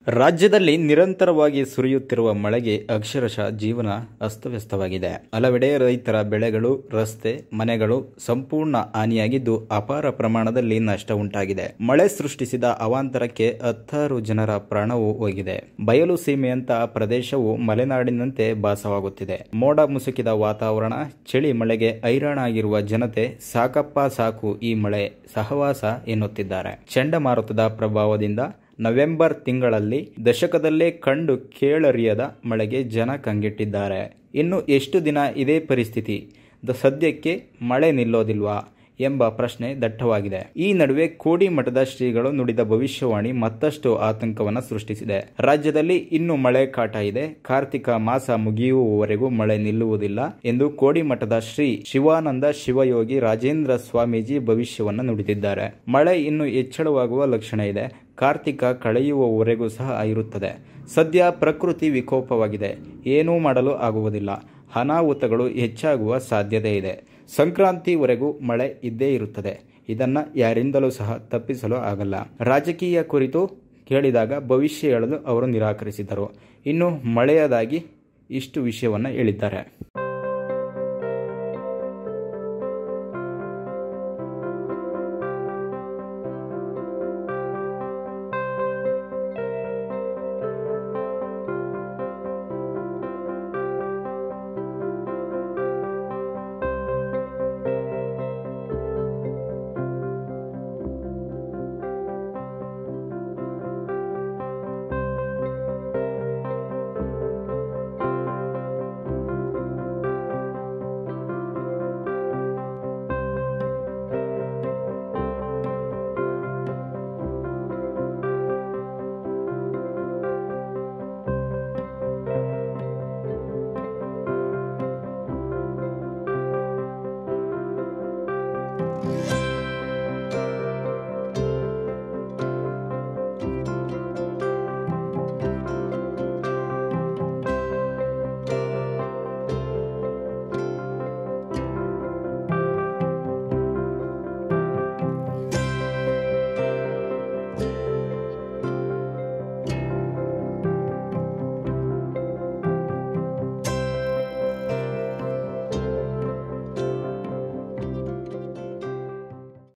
ರಾಜ್ಯದಲ್ಲಿ ನಿರಂತರವಾಗಿ ಸುರಿಯುತ್ತಿರುವ ಮಳೆಗೆ ಅಕ್ಷರಶಃ ಜೀವನ ಅಸ್ತವ್ಯಸ್ತವಾಗಿದೆ ಹಲವೆಡೆ ರೈತರ ಬೆಳೆಗಳು ರಸ್ತೆ ಮನೆಗಳು ಸಂಪೂರ್ಣ ಹಾನಿಯಾಗಿದ್ದು ಅಪಾರ ಪ್ರಮಾಣದಲ್ಲಿ ನಷ್ಟ ಉಂಟಾಗಿದೆ ಮಳೆ ಸೃಷ್ಟಿಸಿದ ಅವಾಂತರಕ್ಕೆ ಹತ್ತಾರು ಜನರ ಪ್ರಾಣವೂ ಹೋಗಿದೆ ಬಯಲು ಸೀಮೆಯಂತಹ ಪ್ರದೇಶವು ಮಲೆನಾಡಿನಂತೆ ಭಾಸವಾಗುತ್ತಿದೆ ಮೋಡ ಮುಸುಕಿದ ವಾತಾವರಣ ಚಳಿ ಮಳೆಗೆ ಹೈರಾಣಾಗಿರುವ ಜನತೆ ಸಾಕಪ್ಪ ಸಾಕು ಈ ಮಳೆ ಸಹವಾಸ ಎನ್ನುತ್ತಿದ್ದಾರೆ ಚಂಡಮಾರುತದ ಪ್ರಭಾವದಿಂದ ನವೆಂಬರ್ ತಿಂಗಳಲ್ಲಿ ದಶಕದಲ್ಲೇ ಕಂಡು ಕೇಳರಿಯದ ಮಳೆಗೆ ಜನ ಕಂಗೆಟ್ಟಿದ್ದಾರೆ ಇನ್ನು ಎಷ್ಟು ದಿನ ಇದೇ ಪರಿಸ್ಥಿತಿ ದ ಸದ್ಯಕ್ಕೆ ಮಳೆ ನಿಲ್ಲೋದಿಲ್ವಾ ಎಂಬ ಪ್ರಶ್ನೆ ದಟ್ಟವಾಗಿದೆ ಈ ನಡುವೆ ಕೋಡಿ ಮಠದ ಶ್ರೀಗಳು ನುಡಿದ ಭವಿಷ್ಯವಾಣಿ ಮತ್ತಷ್ಟು ಆತಂಕವನ್ನು ಸೃಷ್ಟಿಸಿದೆ ರಾಜ್ಯದಲ್ಲಿ ಇನ್ನು ಮಳೆ ಕಾಟ ಇದೆ ಕಾರ್ತಿಕ ಮಾಸ ಮುಗಿಯುವವರೆಗೂ ಮಳೆ ನಿಲ್ಲುವುದಿಲ್ಲ ಎಂದು ಕೋಡಿ ಮಠದ ಶ್ರೀ ಶಿವಾನಂದ ಶಿವಯೋಗಿ ರಾಜೇಂದ್ರ ಸ್ವಾಮೀಜಿ ಭವಿಷ್ಯವನ್ನು ನುಡಿದಿದ್ದಾರೆ ಮಳೆ ಇನ್ನು ಹೆಚ್ಚಳವಾಗುವ ಲಕ್ಷಣ ಇದೆ ಕಾರ್ತಿಕ ಕಳೆಯುವವರೆಗೂ ಸಹ ಇರುತ್ತದೆ ಸದ್ಯ ಪ್ರಕೃತಿ ವಿಕೋಪವಾಗಿದೆ ಏನೂ ಮಾಡಲು ಆಗುವುದಿಲ್ಲ ಅನಾಹುತಗಳು ಹೆಚ್ಚಾಗುವ ಸಾಧ್ಯತೆ ಇದೆ ಸಂಕ್ರಾಂತಿವರೆಗೂ ಮಳೆ ಇದ್ದೇ ಇರುತ್ತದೆ ಇದನ್ನು ಯಾರಿಂದಲೂ ಸಹ ತಪ್ಪಿಸಲು ಆಗಲ್ಲ ರಾಜಕೀಯ ಕುರಿತು ಕೇಳಿದಾಗ ಭವಿಷ್ಯ ಹೇಳಲು ಅವರು ನಿರಾಕರಿಸಿದರು ಇನ್ನು ಮಳೆಯದಾಗಿ ಇಷ್ಟು ವಿಷಯವನ್ನು ಹೇಳಿದ್ದಾರೆ